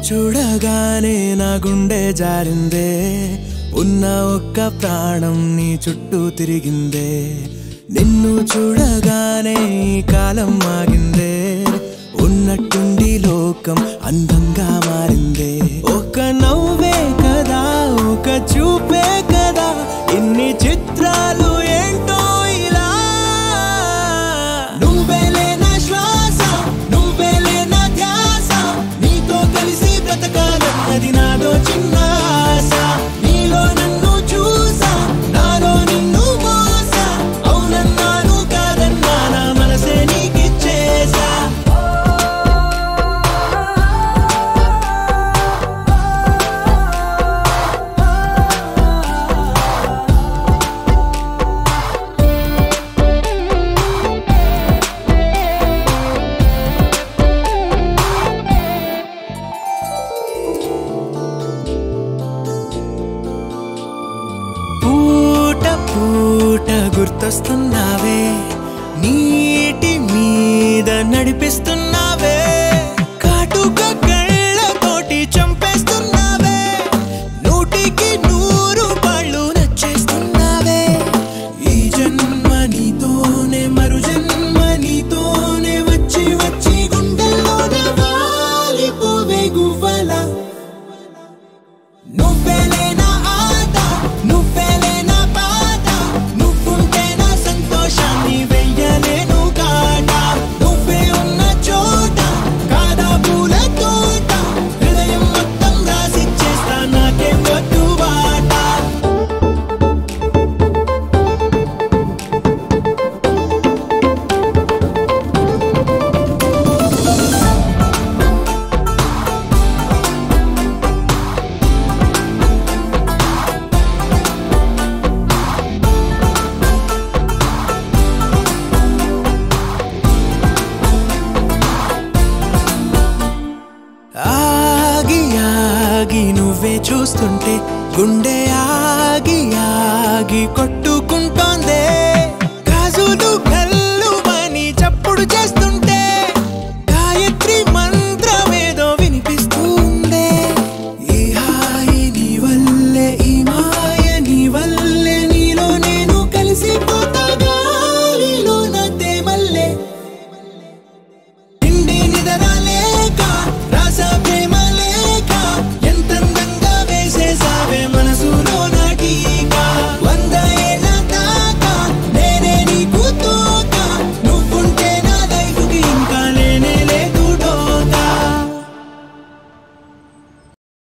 చూడగానే నా గుండె జారిందే ఉన్న ఒక్క ప్రాణం నీ చుట్టూ తిరిగిందే నిన్ను చూడగానే ఈ కాలం ఆగిందే ఉన్నట్టుండి లోకం అందంగా మారిందే ఒక నవ్వే కదా ఒక చూపే కదా ఇన్ని చిత్రాలు ఏంటో ఇలా నువ్వేలే నా శ్వాస నువ్వేలే నా ధ్యాస నీతో కలిసి బ్రతకాలన్నది నాదో చిన్న ఆశ నీలో నన్ను చూసా నాలో నిన్ను మోసా అవునన్నాను కాదన్నా నా మనసే నీకిచ్చేసా పూట పూట గుర్తొస్తున్నావే నీటి మీద నడిపిస్తున్నావే కాటుక కళ్ళతోటి చంపేస్తున్నావే నూటికి నూరు పళ్ళు నచ్చేస్తున్నావే ఈ జన్మ నీతోనే మరు జన్మ నీతోనే వచ్చి వచ్చి గుండెల్లోన వాలిపోవే గువ్వలా నువ్వేలే నా ఆట నువ్వేలే నా పాట నువ్వుంటే నా సంతోషాన్ని వెయ్యలేను కాట నువ్వే ఉన్న చోట కాదా పూల తోట హృదయం మొత్తం రాసిచ్చేస్తా నాకే వద్దు బాట ఆగి ఆగి నువ్వే చూస్తుంటే గుండె ఆగి ఆగి కొట్టు